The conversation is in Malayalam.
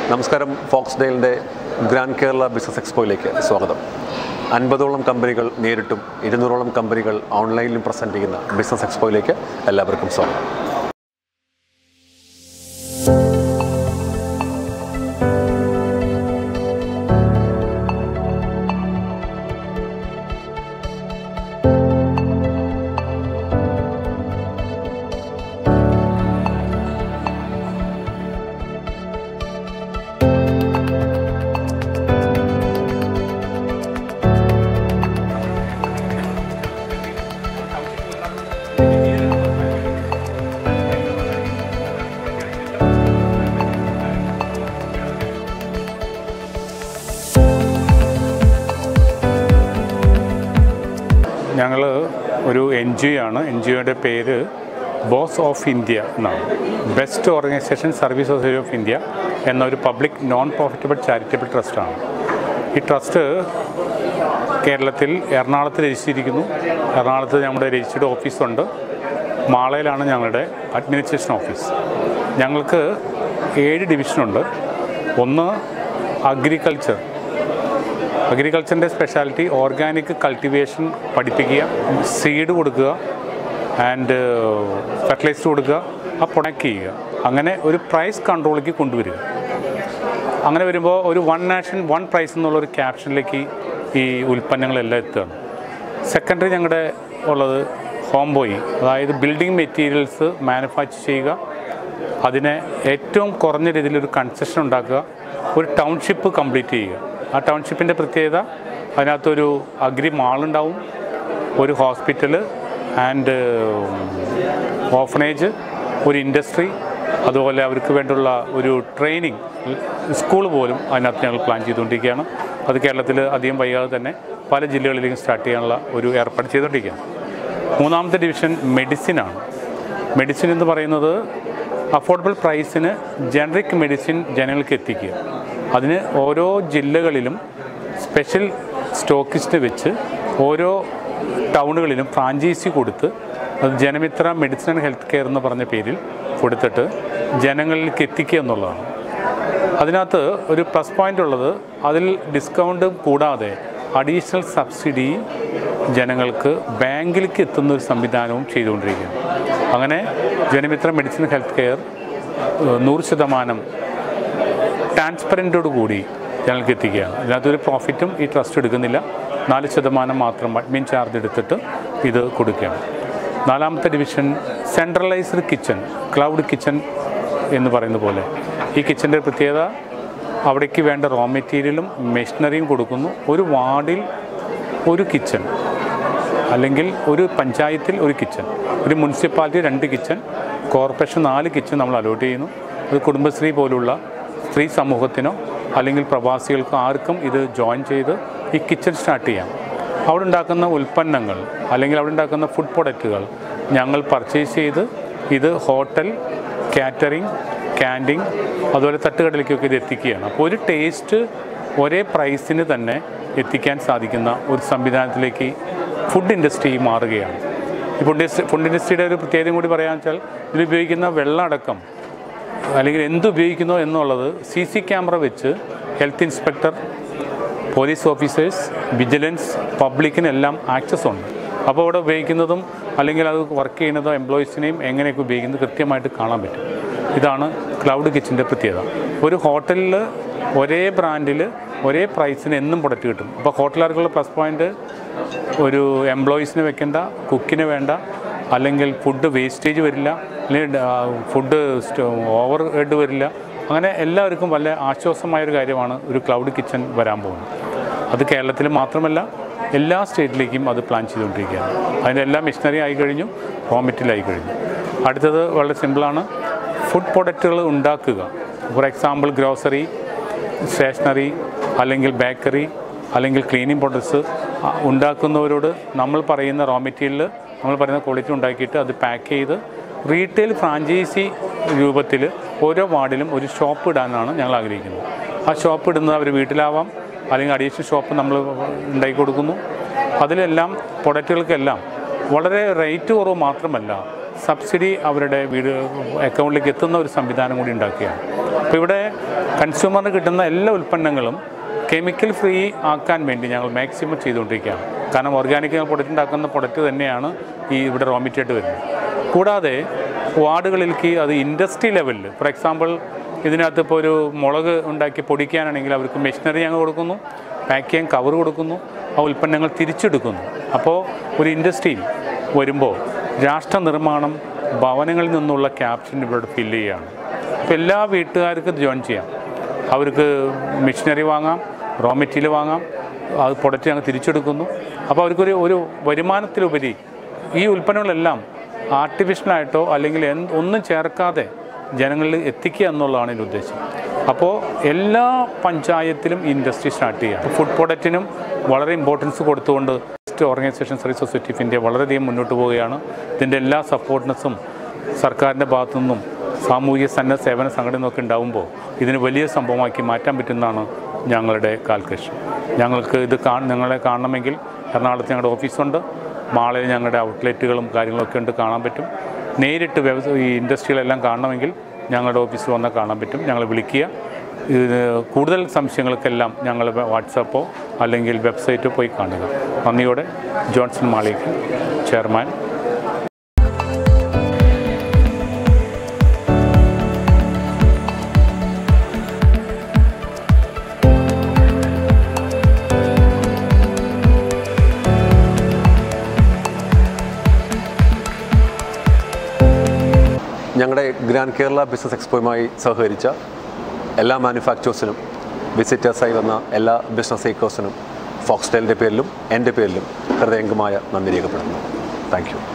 നമസ്കാരം ഫോക്സ് ഡെയിലിൻ്റെ ഗ്രാൻഡ് കേരള ബിസിനസ് എക്സ്പോയിലേക്ക് സ്വാഗതം അൻപതോളം കമ്പനികൾ നേരിട്ടും ഇരുന്നൂറോളം കമ്പനികൾ ഓൺലൈനിലും പ്രസൻറ്റ് ചെയ്യുന്ന ബിസിനസ് എക്സ്പോയിലേക്ക് എല്ലാവർക്കും സ്വാഗതം ഞങ്ങൾ ഒരു എൻ ജി ഒ ആണ് എൻ ജി ഒയുടെ പേര് ബോസ് ഓഫ് ഇന്ത്യ എന്നാണ് best organisation service society of India എന്ന ഒരു പബ്ലിക് നോൺ പ്രോഫിറ്റബിൾ ചാരിറ്റബിൾ ട്രസ്റ്റാണ് ഈ ട്രസ്റ്റ് കേരളത്തിൽ എറണാകുളത്ത് രജിച്ചിരിക്കുന്നു എറണാകുളത്ത് നമ്മുടെ രജിസ്റ്റേർഡ് ഓഫീസുണ്ട് മാളയിലാണ് ഞങ്ങളുടെ അഡ്മിനിസ്ട്രേഷൻ ഓഫീസ് ഞങ്ങൾക്ക് ഏഴ് ഡിവിഷനുണ്ട് ഒന്ന് അഗ്രികൾച്ചർ അഗ്രികൾച്ചറിൻ്റെ സ്പെഷ്യാലിറ്റി ഓർഗാനിക് കൾട്ടിവേഷൻ പഠിപ്പിക്കുക സീഡ് കൊടുക്കുക ആൻഡ് ഫെർട്ടിലൈസർ കൊടുക്കുക ആ പ്രൊഡക്റ്റ് ചെയ്യുക അങ്ങനെ ഒരു പ്രൈസ് കൺട്രോളിലേക്ക് കൊണ്ടുവരിക അങ്ങനെ വരുമ്പോൾ ഒരു വൺ നാഷൻ വൺ പ്രൈസ് എന്നുള്ള ഒരു ക്യാപ്ഷനിലേക്ക് ഈ ഉൽപ്പന്നങ്ങളെല്ലാം എത്തുകയാണ് സെക്കൻഡറി ഞങ്ങളുടെ ഉള്ളത് ഹോം ബോയി അതായത് ബിൽഡിംഗ് മെറ്റീരിയൽസ് മാനുഫാക്ചർ ചെയ്യുക അതിനെ ഏറ്റവും കുറഞ്ഞ രീതിയിൽ ഒരു കൺസെഷൻ ഉണ്ടാക്കുക ഒരു ടൗൺഷിപ്പ് കംപ്ലീറ്റ് ചെയ്യുക ആ ടൗൺഷിപ്പിൻ്റെ പ്രത്യേകത അതിനകത്തൊരു അഗ്രി മാളുണ്ടാവും ഒരു ഹോസ്പിറ്റൽ ആൻഡ് ഓഫനേജ് ഒരു ഇൻഡസ്ട്രി അതുപോലെ അവർക്ക് വേണ്ടുള്ള ഒരു ട്രെയിനിങ് സ്കൂൾ പോലും അതിനകത്ത് ഞങ്ങൾ പ്ലാൻ ചെയ്തുകൊണ്ടിരിക്കുകയാണ് അത് കേരളത്തിൽ അധികം വൈകാതെ തന്നെ പല ജില്ലകളിലേക്കും സ്റ്റാർട്ട് ചെയ്യാനുള്ള ഒരു ഏർപ്പാട് ചെയ്തുകൊണ്ടിരിക്കുകയാണ് മൂന്നാമത്തെ ഡിവിഷൻ മെഡിസിനാണ് മെഡിസിൻ എന്ന് പറയുന്നത് അഫോർഡബിൾ പ്രൈസിന് ജനറിക് മെഡിസിൻ ജനങ്ങൾക്ക് എത്തിക്കുക അതിന് ഓരോ ജില്ലകളിലും സ്പെഷ്യൽ സ്റ്റോക്കിസ്റ്റ് വെച്ച് ഓരോ ടൗണുകളിലും ഫ്രാഞ്ചൈസി കൊടുത്ത് അത് Janamitra medicine and health care എന്ന് പറഞ്ഞ പേരിൽ കൊടുത്തിട്ട് ജനങ്ങളിലേക്ക് എത്തിക്കുക എന്നുള്ളതാണ് അതിനകത്ത് ഒരു പ്ലസ് പോയിൻ്റ് ഉള്ളത് അതിൽ ഡിസ്കൗണ്ട് കൂടാതെ അഡീഷണൽ സബ്സിഡി ജനങ്ങൾക്ക് ബാങ്കിലേക്ക് എത്തുന്ന ഒരു സംവിധാനവും ചെയ്തുകൊണ്ടിരിക്കുകയാണ് അങ്ങനെ ജനമിത്ര മെഡിസിൻ ഹെൽത്ത് കെയർ ഏഹ്, നൂറ് ശതമാനം ട്രാൻസ്പെറൻറ്റോട് കൂടി ജനങ്ങൾക്ക് എത്തിക്കുകയാണ് ഇതിനകത്തൊരു പ്രോഫിറ്റും ഈ ട്രസ്റ്റ് എടുക്കുന്നില്ല നാല് ശതമാനം മാത്രം അഡ്മിൻ ചാർജ് എടുത്തിട്ട് ഇത് കൊടുക്കുകയാണ് നാലാമത്തെ division centralised kitchen cloud kitchen എന്ന് പറയുന്ന പോലെ ഈ കിച്ചൻ്റെ പ്രത്യേകത അവിടേക്ക് വേണ്ട റോ മെറ്റീരിയലും മെഷീനറിയും കൊടുക്കുന്നു ഒരു വാർഡിൽ ഒരു കിച്ചൺ അല്ലെങ്കിൽ ഒരു പഞ്ചായത്തിൽ ഒരു കിച്ചൺ ഒരു മുനിസിപ്പാലിറ്റി രണ്ട് കിച്ചൺ കോർപ്പറേഷൻ നാല് കിച്ചൺ നമ്മൾ അലോട്ട് ചെയ്യുന്നു അത് കുടുംബശ്രീ പോലുള്ള സ്ത്രീ സമൂഹത്തിനോ അല്ലെങ്കിൽ പ്രവാസികൾക്കോ ആർക്കും ഇത് ജോയിൻ ചെയ്ത് ഈ കിച്ചൺ സ്റ്റാർട്ട് ചെയ്യാം അവിടെ ഉണ്ടാക്കുന്ന ഉൽപ്പന്നങ്ങൾ അല്ലെങ്കിൽ അവിടെ ഉണ്ടാക്കുന്ന ഫുഡ് പ്രൊഡക്റ്റുകൾ ഞങ്ങൾ പർച്ചേസ് ചെയ്ത് ഇത് ഹോട്ടൽ കാറ്ററിംഗ് ക്യാൻറ്റീൻ അതുപോലെ തട്ടുകടലിലേക്കൊക്കെ ഇത് എത്തിക്കുകയാണ് അപ്പോൾ ഒരു ടേസ്റ്റ് ഒരേ പ്രൈസിന് തന്നെ എത്തിക്കാൻ സാധിക്കുന്ന ഒരു സംവിധാനത്തിലേക്ക് ഫുഡ് ഇൻഡസ്ട്രി മാറുകയാണ് ഈ ഫുഡ് ഇൻഡസ്ട്രി ഫുഡ് ഇൻഡസ്ട്രിയുടെ ഒരു പ്രത്യേകതയും കൂടി പറയാമെന്ന് വെച്ചാൽ ഇതിൽ ഉപയോഗിക്കുന്ന വെള്ളം അടക്കം അല്ലെങ്കിൽ എന്ത് ഉപയോഗിക്കുന്നോ എന്നുള്ളത് സി സി ക്യാമറ വെച്ച് health inspector police officers vigilance പബ്ലിക്കിനെല്ലാം ആക്സസ് ഉണ്ട് അപ്പോൾ അവിടെ ഉപയോഗിക്കുന്നതും അല്ലെങ്കിൽ അത് വർക്ക് ചെയ്യുന്നതോ എംപ്ലോയീസിനെയും എങ്ങനെയൊക്കെ ഉപയോഗിക്കുന്നത് കൃത്യമായിട്ട് കാണാൻ പറ്റും ഇതാണ് ക്ലൗഡ് കിച്ചൻ്റെ പ്രത്യേകത ഒരു ഹോട്ടലിൽ ഒരേ ബ്രാൻഡിൽ ഒരേ പ്രൈസിന് എന്നും പ്രൊഡക്റ്റ് കിട്ടും അപ്പോൾ ഹോട്ടലുകാർക്കുള്ള പ്ലസ് പോയിൻ്റ് ഒരു എംപ്ലോയീസിന് വെക്കേണ്ട കുക്കിന് വേണ്ട അല്ലെങ്കിൽ ഫുഡ് വേസ്റ്റേജ് വരില്ല അല്ലെങ്കിൽ ഫുഡ് ഓവർ ഹെഡ് വരില്ല അങ്ങനെ എല്ലാവർക്കും വല്ല ആശ്വാസമായൊരു കാര്യമാണ് ഒരു ക്ലൗഡ് കിച്ചൺ വരാൻ പോകുന്നത് അത് കേരളത്തിൽ മാത്രമല്ല എല്ലാ സ്റ്റേറ്റിലേക്കും അത് പ്ലാൻ ചെയ്തുകൊണ്ടിരിക്കുകയാണ് അതിൻ്റെ എല്ലാ മെഷീനറി ആയി കഴിഞ്ഞു റോ മെറ്റീരിയൽ ആയി കഴിഞ്ഞു അടുത്തത് വളരെ സിമ്പിളാണ് ഫുഡ് പ്രൊഡക്റ്റുകൾ ഉണ്ടാക്കുക ഫോർ എക്സാമ്പിൾ ഗ്രോസറി സ്റ്റേഷനറി അല്ലെങ്കിൽ ബേക്കറി അല്ലെങ്കിൽ ക്ലീനിങ് പ്രൊഡക്ട്സ് ഉണ്ടാക്കുന്നവരോട് നമ്മൾ പറയുന്ന റോ മെറ്റീരിയൽ നമ്മൾ പറയുന്ന ക്വാളിറ്റി ഉണ്ടാക്കിയിട്ട് അത് പാക്ക് ചെയ്ത് റീറ്റെയിൽ ഫ്രാഞ്ചൈസി രൂപത്തിൽ ഓരോ വാർഡിലും ഒരു ഷോപ്പ് ഇടാനാണ് ഞങ്ങൾ ആഗ്രഹിക്കുന്നത് ആ ഷോപ്പ് ഇടുന്നത് അവർ വീട്ടിലാവാം അല്ലെങ്കിൽ അഡീഷണൽ ഷോപ്പ് നമ്മൾ ഉണ്ടാക്കി കൊടുക്കുന്നു അതിലെല്ലാം പ്രൊഡക്റ്റുകൾക്കെല്ലാം വളരെ റേറ്റ് കുറവ് മാത്രമല്ല സബ്സിഡി അവരുടെ വീട് അക്കൗണ്ടിലേക്ക് എത്തുന്ന ഒരു സംവിധാനം കൂടി ഉണ്ടാക്കുകയാണ് അപ്പോൾ ഇവിടെ കൺസ്യൂമറിന് കിട്ടുന്ന എല്ലാ ഉൽപ്പന്നങ്ങളും കെമിക്കൽ ഫ്രീ ആക്കാൻ വേണ്ടി ഞങ്ങൾ മാക്സിമം ചെയ്തുകൊണ്ടിരിക്കുകയാണ് കാരണം ഓർഗാനിക് പ്രൊഡക്റ്റ് ഉണ്ടാക്കുന്ന പ്രൊഡക്റ്റ് തന്നെയാണ് ഈ ഇവിടെ റോ മെറ്റീരിയൽ വരുന്നത് കൂടാതെ വാർഡുകളിലേക്ക് അത് ഇൻഡസ്ട്രി ലെവലിൽ ഫോർ എക്സാമ്പിൾ ഇതിനകത്ത് ഇപ്പോൾ ഒരു മുളക് ഉണ്ടാക്കി പൊടിക്കാനാണെങ്കിൽ അവർക്ക് മെഷീനറി ഞങ്ങൾ കൊടുക്കുന്നു പാക്ക് ചെയ്യാൻ കവർ കൊടുക്കുന്നു ആ ഉൽപ്പന്നങ്ങൾ തിരിച്ചെടുക്കുന്നു അപ്പോൾ ഒരു ഇൻഡസ്ട്രിയിൽ വരുമ്പോൾ രാഷ്ട്ര നിർമ്മാണം ഭവനങ്ങളിൽ നിന്നുള്ള ക്യാപ്ഷൻ ഇവിടെ ഫില്ല് ചെയ്യുകയാണ് അപ്പോൾ എല്ലാ വീട്ടുകാർക്കും ജോയിൻ ചെയ്യാം അവർക്ക് മെഷീനറി വാങ്ങാം റോ മെറ്റീരിയൽ വാങ്ങാം അത് പ്രൊഡക്റ്റ് ഞങ്ങൾ തിരിച്ചെടുക്കുന്നു അപ്പോൾ അവർക്കൊരു ഒരു വരുമാനത്തിലുപരി ഈ ഉൽപ്പന്നങ്ങളെല്ലാം ആർട്ടിഫിഷ്യലായിട്ടോ അല്ലെങ്കിൽ എന്ത് ഒന്നും ചേർക്കാതെ ജനങ്ങളിൽ എത്തിക്കുക എന്നുള്ളതാണ് എൻ്റെ ഉദ്ദേശം അപ്പോൾ എല്ലാ പഞ്ചായത്തിലും ഈ ഇൻഡസ്ട്രി സ്റ്റാർട്ട് ചെയ്യാം ഫുഡ് പ്രൊഡക്റ്റിനും വളരെ ഇമ്പോർട്ടൻസ് കൊടുത്തുകൊണ്ട് organisation service society of India വളരെയധികം മുന്നോട്ട് പോവുകയാണ് ഇതിൻ്റെ എല്ലാ സപ്പോർട്ട്നെസ്സും സർക്കാരിൻ്റെ ഭാഗത്തു നിന്നും സാമൂഹിക സന്നദ്ധ സേവന സംഘടനയൊക്കെ ഉണ്ടാകുമ്പോൾ ഇതിന് വലിയ സംഭവമാക്കി മാറ്റാൻ പറ്റുന്നതാണ് ഞങ്ങളുടെ കാൽക്കുലേഷൻ ഞങ്ങൾക്ക് ഇത് കാ നിങ്ങളെ കാണണമെങ്കിൽ എറണാകുളത്ത് ഞങ്ങളുടെ ഓഫീസുണ്ട് മാളയിൽ ഞങ്ങളുടെ ഔട്ട്ലെറ്റുകളും കാര്യങ്ങളൊക്കെ ഉണ്ട് കാണാൻ പറ്റും നേരിട്ട് വ്യവസായ ഈ ഇൻഡസ്ട്രികളെല്ലാം കാണണമെങ്കിൽ ഞങ്ങളുടെ ഓഫീസിൽ വന്നാൽ കാണാൻ പറ്റും ഞങ്ങൾ വിളിക്കുക ഇത് കൂടുതൽ സംശയങ്ങൾക്കെല്ലാം ഞങ്ങൾ വാട്സാപ്പോ അല്ലെങ്കിൽ വെബ്സൈറ്റോ പോയി കാണുക നന്ദിയോടെ ജോൺസൺ മാളിക് ചെയർമാൻ ഞങ്ങളുടെ ഗ്രാൻഡ് കേരള ബിസിനസ് എക്സ്പോയുമായി സഹകരിച്ച എല്ലാ മാനുഫാക്ചേഴ്സിനും വിസിറ്റേഴ്സായി വന്ന എല്ലാ ബിസിനസ് ഏക്കേഴ്സിനും ഫോക്സ്റ്റൈലിൻ്റെ പേരിലും എൻ്റെ പേരിലും ഹൃദയംഗമായ നന്ദി രേഖപ്പെടുത്തുന്നു താങ്ക് യു